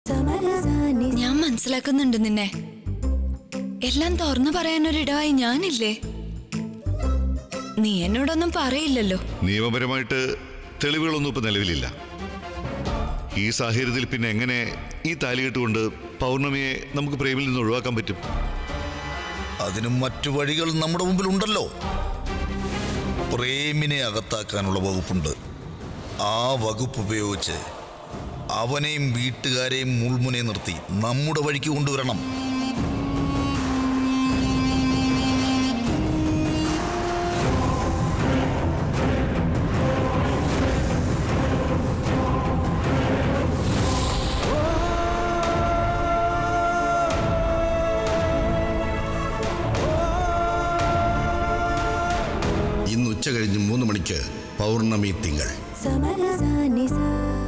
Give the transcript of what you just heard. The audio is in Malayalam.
ഞാൻ മനസ്സിലാക്കുന്നുണ്ട് നിന്നെ എല്ലാം തുറന്നു പറയാനൊരിടമായി ഞാനില്ലേ നീ എന്നോടൊന്നും പറയില്ലല്ലോ നിയമപരമായിട്ട് തെളിവുകളൊന്നും ഇപ്പൊ നിലവിലില്ല ഈ സാഹചര്യത്തിൽ പിന്നെ എങ്ങനെ ഈ താലികെട്ടുകൊണ്ട് പൗർണമിയെ നമുക്ക് പ്രേമിൽ നിന്ന് ഒഴിവാക്കാൻ പറ്റും അതിനും മറ്റു വഴികൾ നമ്മുടെ മുമ്പിലുണ്ടല്ലോ പ്രേമിനെ അകത്താക്കാനുള്ള വകുപ്പുണ്ട് ആ വകുപ്പ് ഉപയോഗിച്ച് അവനെയും വീട്ടുകാരെയും മുൾമുനെ നിർത്തി നമ്മുടെ വഴിക്ക് കൊണ്ടുവരണം ഇന്ന് ഉച്ച കഴിഞ്ഞ് മൂന്ന് മണിക്ക് പൗർണമി തിങ്കൾ സമരസ നിസ